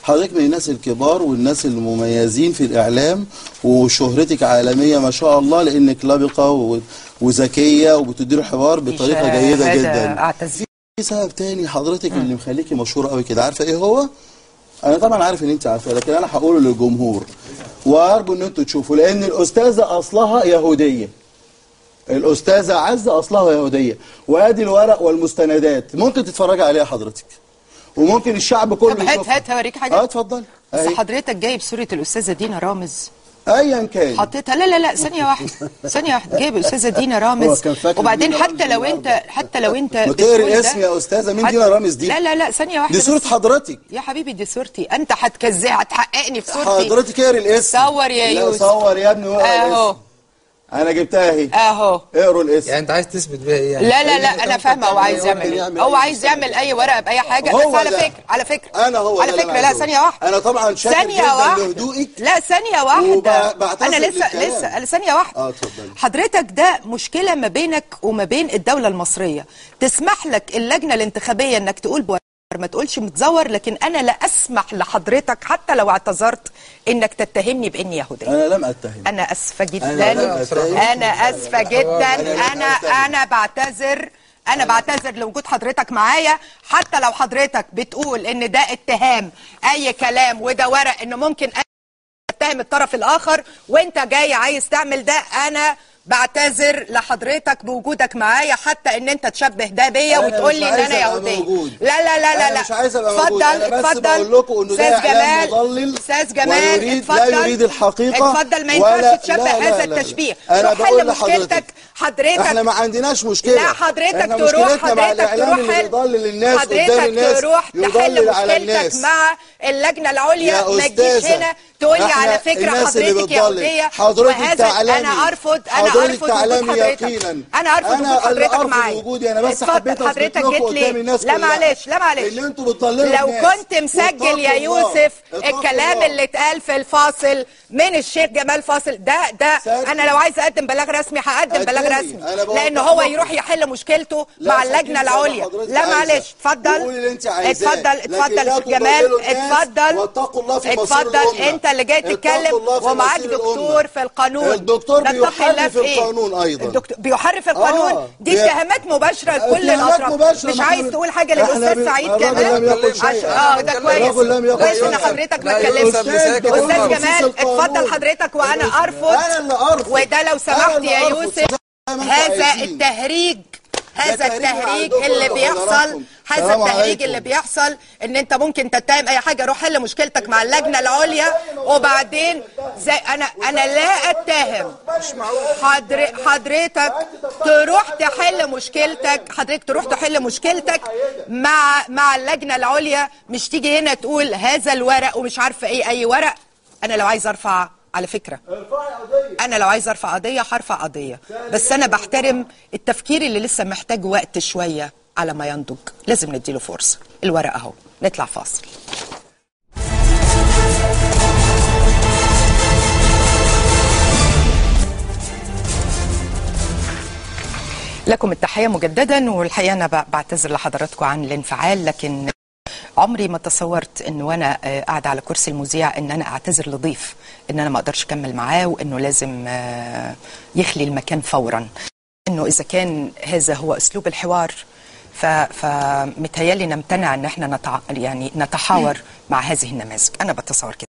حضرتك من الناس الكبار والناس المميزين في الاعلام وشهرتك عالميه ما شاء الله لانك لبقه و- وذكيه وبتدير حوار بطريقه جيده هذا جدا اعتز في سبب تاني حضرتك اللي مخليكي مشهوره قوي كده عارفه ايه هو انا طبعا عارف ان انت عارفه لكن انا هقوله للجمهور وارجو ان انتوا تشوفوا لان الاستاذه اصلها يهوديه الاستاذه عزه اصلها يهوديه وادي الورق والمستندات ممكن تتفرجي عليها حضرتك وممكن الشعب كله طب هات يشوفها. هات هوريك اه حاجه اتفضل بس أهي. حضرتك جايب صوره الاستاذه دينا رامز ايا كان حطيتها لا لا لا ثانيه واحده ثانيه واحده جايب الاستاذه دينا هو رامز كان فاكر وبعدين دينا حتى رامز لو انت حتى لو انت ما بتقول تقري ده- اسم يا استاذه مين حت- دينا رامز دي لا لا لا ثانيه واحده دي صوره بس. حضرتك يا حبيبي دي صورتي انت هتكذب هتحققني في صورتي حضرتك اقري الاسم صور يا لا يوسف. صور يا ابني واقرا اهو الاسم انا جبتها اهي اهو اقروا الاسم يعني انت عايز تثبت بيها ايه يعني لا لا لا أي انا حد فاهمه هو عايز ممكن يعمل ممكن ايه يعمل هو أي عايز يعمل اي ورقه باي حاجه هو بس على ده. فكره على فكره انا هو على ده اللي فكره أنا لا عايزه. ثانيه واحده انا طبعا شاكر ثانية جدا واحدة لهدوئك لا ثانية واحدة وبعتذر أنا لسه للكلام. لسه ثانية واحدة اه اتفضلي. حضرتك ده مشكلة ما بينك وما بين الدولة المصرية تسمح لك اللجنة الانتخابية إنك تقول بور ما تقولش متزور لكن أنا لا أسمح لحضرتك حتى لو اعتذرت إنك تتهمني بإني يهودية انا لم اتهم أنا آسفة أنا جدا لا أتهم. أنا آسفة جدا أنا لا أنا أتهم. أنا بعتذر أنا بعتذر لوجود حضرتك معايا حتى لو حضرتك بتقول إن ده اتهام أي كلام وده ورق إنه ممكن اتهم الطرف الاخر وانت جاي عايز تعمل ده انا بعتذر لحضرتك بوجودك معايا حتى ان انت تشبه ده بيا أنا وتقول مش لي ان عايز انا أبقى يهوديه موجود. لا لا لا لا أنا لا مش عايز أبقى اتفضل موجود. أنا بس اتفضل بقول لكم إنه ده استاذ إعلام جمال مضلل استاذ جمال ويريد- اتفضل لا يريد الحقيقة اتفضل ما ولا- ينفعش تشبه لا- لا- هذا لا- لا. التشبيه أنا روح بقول حل مشكلتك حضرتك احنا ما عندناش مشكله لا حضرتك احنا تروح مشكلتنا مع حضرتك الاعلام تروح اللي حل- بيضلل الناس قدام حضرتك الناس تروح تحل يضلل على مشكلتك الناس مع اللجنه العليا يا ما تجيش أستاذة، هنا تقول لي إحنا على فكره الناس اللي حضرتك بتضلل. يهوديه حضرتك وهذا تعلمي انا ارفض انا حضرتك ارفض وجود تعلمي حضرتك يقينا انا ارفض أنا وجود اللي حضرتك أرفض معايا وجودي، أنا بس اتفضل، حبيت أثبت حضرتك لكم جيت قدام لي الناس لا كلها. معلش لا معلش اللي انتوا بتضللوا لو الناس. كنت مسجل واتقوا يا الله. يوسف اتقوا الكلام الله. اللي اتقال في الفاصل من الشيخ جمال فاصل ده ده سيدي. انا لو عايز اقدم بلاغ رسمي هقدم بلاغ أكيد. رسمي أنا بوضح لان هو لكم. يروح يحل مشكلته لا مع خليكي اللجنه زي ما العليا حضرتك لا عايزة. معلش اتفضل وقولي اللي انت عايزاه. اتفضل لكن اتفضل لا يا جمال تضللوا الناس اتفضل واتقوا الله في مصير اتفضل الأمة. انت اللي جاي اتقوا تتكلم الله في ومعاك مصير دكتور الأمة. في القانون الدكتور نتقي بيحرف الله في ايه؟ القانون أيضا. الدكتور بيحرف القانون آه. دي بي- اتهامات مباشره لكل اتهامات الاطراف مباشرة. مش ما عايز احنا- تقول حاجه احنا للاستاذ بي- سعيد الراجل كمان لم يقل عشان- شيئا. اه ده كويس الراجل لم يقل كويس ان شيئا. حضرتك ما لا، اتكلمتش يوسف مساكت استاذ والله. جمال بخصوص القانون. اتفضل حضرتك وانا الأستاذ- ارفض أنا اللي أرفض. وده لو أنا سمحت اللي يا أرفض. يوسف زي ما انتوا هذا عايزين. التهريج هذا تهريج التهريج عندكم اللي انتوا بيحصل حضراتكم. هذا السلام التهريج عليكم. اللي بيحصل ان انت ممكن تتهم اي حاجه روح حل مشكلتك مع اللجنه العليا وبعدين زي انا انا لا اتهم حضر حضرتك تروح تحل مشكلتك حضرتك تروح تحل مشكلتك مع مع اللجنه العليا مش تيجي هنا تقول هذا الورق ومش عارفه ايه اي ورق انا لو عايز ارفع على فكره انا لو عايز ارفع قضيه هرفع قضيه بس انا بحترم التفكير اللي لسه محتاج وقت شويه على ما ينضج لازم نديله فرصه الورق اهو نطلع فاصل لكم التحية مجددا والحقيقة أنا ب- بعتذر لحضراتكم عن الانفعال لكن عمري ما تصورت انه وانا آه، قاعده على كرسي المذيع ان انا اعتذر لضيف ان انا ما اقدرش اكمل معاه وانه لازم آه، يخلي المكان فورا انه اذا كان هذا هو اسلوب الحوار ف- فمتهيألي نمتنع ان احنا نتع... يعني نتحاور مع هذه النماذج انا بتصور كده